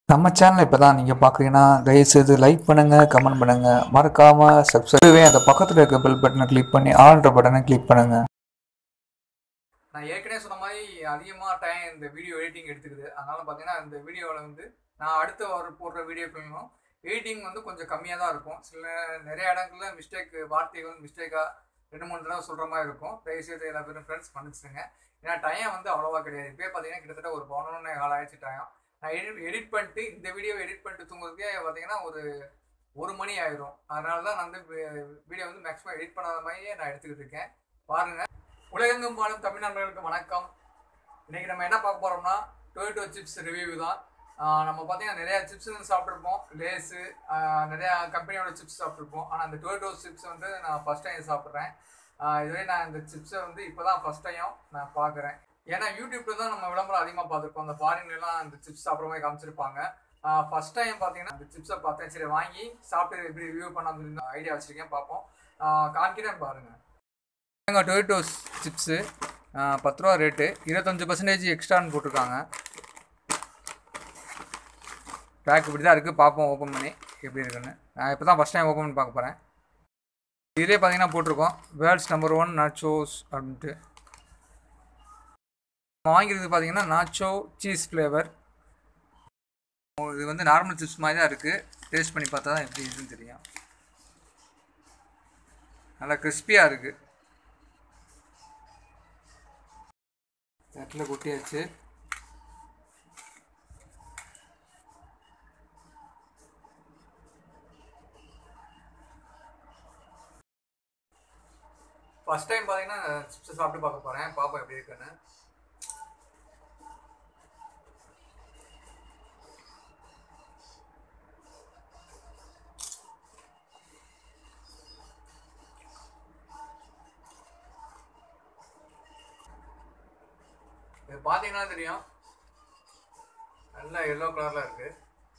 நம்ம சேனலை இப்போ தான் நீங்கள் பார்க்குறீங்கன்னா தயவுசெய்து லைக் பண்ணுங்கள் கமெண்ட் பண்ணுங்கள் மறக்காமல் சப்ஸ்கிரைபே அந்த பக்கத்தில் இருக்க பெல் பட்டனை கிளிக் பண்ணி ஆல்ன்ற பட்டனை கிளிக் பண்ணுங்கள் நான் ஏற்கனவே சொன்ன மாதிரி அதிகமாக டைம் இந்த வீடியோ எடிட்டிங் எடுத்துக்குது அதனால பார்த்தீங்கன்னா இந்த வீடியோவில் வந்து நான் அடுத்து ஒரு போடுற வீடியோக்களும் எடிட்டிங் வந்து கொஞ்சம் கம்மியாக தான் இருக்கும் சில நிறைய இடங்கள்ல மிஸ்டேக் வார்த்தைகள் வந்து மிஸ்டேக்காக ரெண்டு மூணு தடவை சொல்கிற மாதிரி இருக்கும் தயவுசெய்து எல்லா பேரும் ஃப்ரெண்ட்ஸ் பண்ணிச்சுங்க ஏன்னா டைம் வந்து அவ்வளோவா கிடையாது இப்போயே பார்த்தீங்கன்னா கிட்டத்தட்ட ஒரு பதினொன்று கால் ஆயிடுச்சு டைம் நான் எடிட் எடிட் பண்ணிட்டு இந்த வீடியோ எடிட் பண்ணிட்டு தூங்குறதுக்கே பார்த்தீங்கன்னா ஒரு ஒரு மணி ஆயிரும் அதனால தான் நான் வந்து வீடியோ வந்து மேக்ஸிமம் எடிட் பண்ணாத மாதிரியே நான் எடுத்துக்கிட்டு இருக்கேன் பாருங்க உலகெங்கும் வாழும் தமிழ் நண்பர்களுக்கு வணக்கம் இன்னைக்கு நம்ம என்ன பார்க்க போறோம்னா டொயேட்டோ சிப்ஸ் ரிவ்யூ தான் ஆஹ் நம்ம பார்த்தீங்கன்னா நிறைய சிப்ஸ் வந்து சாப்பிட்ருப்போம் லேஸு நிறைய கம்பெனியோட சிப்ஸ் சாப்பிட்ருப்போம் ஆனால் அந்த டொயேட்டோ சிப்ஸ் வந்து நான் ஃபர்ஸ்ட் டைம் சாப்பிட்றேன் இதுவே நான் இந்த சிப்ஸை வந்து இப்போ தான் ஃபர்ஸ்ட் டைம் நான் பார்க்குறேன் ஏன்னா யூடியூப்ல தான் நம்ம விளம்பரம் அதிகமாக பார்த்துருப்போம் அந்த ஃபாரின்லாம் அந்த சிப்ஸ் சாப்பிட்ற மாதிரி காமிச்சிருப்பாங்க ஃபர்ஸ்ட் டைம் பார்த்தீங்கன்னா அந்த சிப்ஸை பார்த்தேன் சரி வாங்கி சாப்பிட்டு எப்படி ரிவ்யூ பண்ண ஐடியா வச்சிருக்கேன் பார்ப்போம் கான்ஃபிடன்ட் பாருங்க எங்கள் டொயேட்டோஸ் சிப்ஸு பத்து ரூபா ரேட்டு இருபத்தஞ்சி பர்சன்டேஜ் எக்ஸ்ட்ரான்னு போட்டிருக்காங்க பேக் இப்படி தான் இருக்குது பார்ப்போம் ஓப்பன் பண்ணி எப்படி இருக்குன்னு நான் இப்போ தான் ஃபஸ்ட் டைம் ஓப்பன் பண்ணி பார்க்க போகிறேன் இதிலே பார்த்தீங்கன்னா போட்டிருக்கோம் வேர்ல்ட்ஸ் நம்பர் ஒன் நாச்சோஸ் அப்படின்ட்டு நம்ம வாங்கியிருக்கிறது பார்த்தீங்கன்னா நாச்சோ சீஸ் ஃப்ளேவர் இது வந்து நார்மல் சிப்ஸ் மாதிரி தான் இருக்குது டேஸ்ட் பண்ணி பார்த்தா தான் எப்படி இருக்குன்னு தெரியும் நல்லா கிறிஸ்பியாக இருக்குது தட்டில் கொட்டியாச்சு ஃபர்ஸ்ட் டைம் பார்த்தீங்கன்னா சிப்ஸை சாப்பிட்டு பார்க்க போகிறேன் பாப்பா எப்படி இருக்குன்னு இது பார்த்தீங்கன்னா தெரியும் நல்ல எல்லோ கலரில் இருக்கு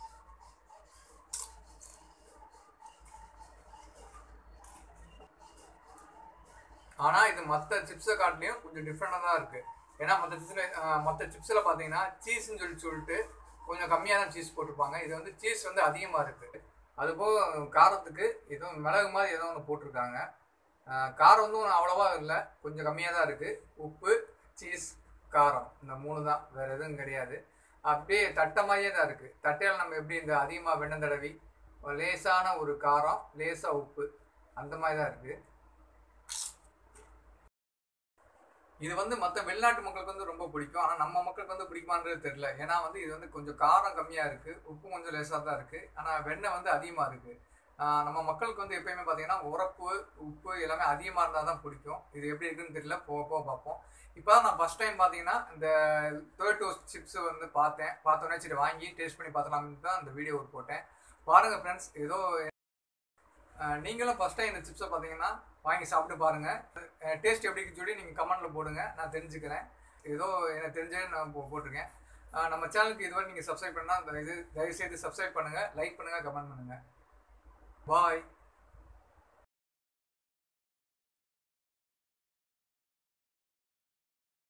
ஆனால் இது மற்ற சிப்ஸை காட்டிலையும் கொஞ்சம் டிஃப்ரெண்டாக தான் இருக்குது ஏன்னா மற்ற சிப்ஸில் மற்ற சிப்ஸில் பார்த்தீங்கன்னா சீஸ்ன்னு சொல்லி சொல்லிட்டு கொஞ்சம் கம்மியாக தான் சீஸ் போட்டிருப்பாங்க இது வந்து சீஸ் வந்து அதிகமாக இருக்குது அதுபோக காரத்துக்கு ஏதோ மிளகு மாதிரி ஏதோ ஒன்று போட்டிருக்காங்க காரம் வந்து ஒன்றும் அவ்வளோவா இல்லை கொஞ்சம் கம்மியாக தான் இருக்குது உப்பு சீஸ் காரம் இந்த மூணு தான் வேறு எதுவும் கிடையாது அப்படியே தட்டை மாதிரியே தான் இருக்குது தட்டையில் நம்ம எப்படி இந்த அதிகமாக வெண்ணெய் தடவி லேசான ஒரு காரம் லேசாக உப்பு அந்த மாதிரி தான் இருக்குது இது வந்து மற்ற வெளிநாட்டு மக்களுக்கு வந்து ரொம்ப பிடிக்கும் ஆனால் நம்ம மக்களுக்கு வந்து பிடிக்குமான்றது தெரியல ஏன்னா வந்து இது வந்து கொஞ்சம் காரம் கம்மியாக இருக்குது உப்பு கொஞ்சம் லேசாக தான் இருக்குது ஆனால் வெண்ணெய் வந்து அதிகமாக இருக்குது நம்ம மக்களுக்கு வந்து எப்பயுமே பார்த்தீங்கன்னா உரப்பு உப்பு எல்லாமே அதிகமாக இருந்தால் தான் பிடிக்கும் இது எப்படி இருக்குன்னு தெரியல போக போக பார்ப்போம் இப்போ தான் நான் ஃபஸ்ட் டைம் பார்த்தீங்கன்னா இந்த டொயேட்டோ சிப்ஸ் வந்து பார்த்தேன் பார்த்தோன்னே சரி வாங்கி டேஸ்ட் பண்ணி பார்த்தலாம்னு தான் இந்த வீடியோ போட்டேன் பாருங்கள் ஃப்ரெண்ட்ஸ் ஏதோ நீங்களும் ஃபஸ்ட் டைம் இந்த சிப்ஸை பார்த்தீங்கன்னா வாங்கி சாப்பிட்டு பாருங்கள் டேஸ்ட் எப்படி இருக்குன்னு சொல்லி நீங்கள் கமெண்ட்டில் போடுங்க நான் தெரிஞ்சுக்கிறேன் ஏதோ எனக்கு தெரிஞ்சே நான் போ போட்டிருக்கேன் நம்ம சேனலுக்கு இதுவரை நீங்கள் சப்ஸ்கிரைப் பண்ணால் அந்த இது தயவுசெய்து சப்ஸ்கிரைப் பண்ணுங்கள் லைக் பண்ணுங்கள் கமெண்ட் பண்ணுங்கள் பாய்